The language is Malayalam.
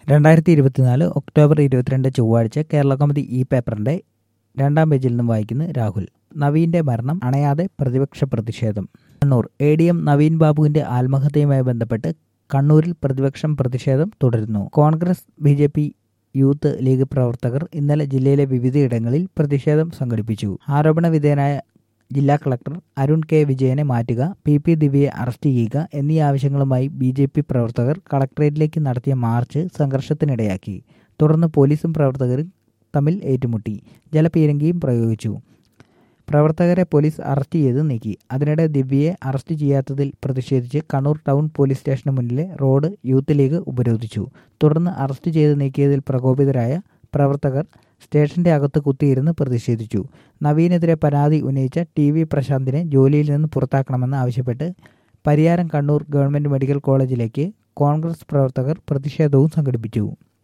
രണ്ടായിരത്തി ഇരുപത്തിനാല് ഒക്ടോബർ ഇരുപത്തിരണ്ട് ചൊവ്വാഴ്ച കേരള കൗമുദി ഈ പേപ്പറിന്റെ രണ്ടാം പേജിൽ നിന്നും വായിക്കുന്നു രാഹുൽ നവീന്റെ മരണം അണയാതെ പ്രതിപക്ഷ പ്രതിഷേധം Kannur A D M Naveen ബാബുവിന്റെ ആത്മഹത്യയുമായി ബന്ധപ്പെട്ട് കണ്ണൂരിൽ പ്രതിപക്ഷം പ്രതിഷേധം തുടരുന്നു Congress B J P youth league പ്രവർത്തകർ ഇന്നലെ ജില്ലയിലെ വിവിധയിടങ്ങളിൽ പ്രതിഷേധം സംഘടിപ്പിച്ചു ആരോപണ വിധേയനായ ജില്ലാ കളക്ടർ അരുൺ കെ വിജയനെ മാറ്റുക പി പി ദിവ്യയെ അറസ്റ്റ് ചെയ്യുക എന്നീ ആവശ്യങ്ങളുമായി ബി ജെ പി പ്രവർത്തകർ കളക്ടറേറ്റിലേക്ക് നടത്തിയ മാർച്ച് സംഘർഷത്തിനിടയാക്കി തുടർന്ന് പോലീസും പ്രവർത്തകരും തമ്മിൽ ഏറ്റുമുട്ടി ജലപീരങ്കിയും പ്രയോഗിച്ചു പ്രവർത്തകരെ പോലീസ് അറസ്റ്റ് ചെയ്ത് നീക്കി അതിനിടെ ദിവ്യയെ അറസ്റ്റ് ചെയ്യാത്തതിൽ പ്രതിഷേധിച്ച് കണ്ണൂർ ടൗൺ പോലീസ് സ്റ്റേഷന് മുന്നിലെ റോഡ് യൂത്ത് ലീഗ് ഉപരോധിച്ചു തുടർന്ന് അറസ്റ്റ് ചെയ്ത് നീക്കിയതിൽ പ്രകോപിതരായ പ്രവർത്തകർ സ്റ്റേഷന്റെ അകത്ത് കുത്തിയിരുന്ന് പ്രതിഷേധിച്ചു നവീനെതിരെ പരാതി ഉന്നയിച്ച ടി വി പ്രശാന്തിനെ ജോലിയിൽ നിന്ന് പുറത്താക്കണമെന്ന് ആവശ്യപ്പെട്ട് പരിയാരം കണ്ണൂർ ഗവൺമെന്റ് മെഡിക്കൽ കോളേജിലേക്ക് കോൺഗ്രസ് പ്രവർത്തകർ പ്രതിഷേധവും സംഘടിപ്പിച്ചു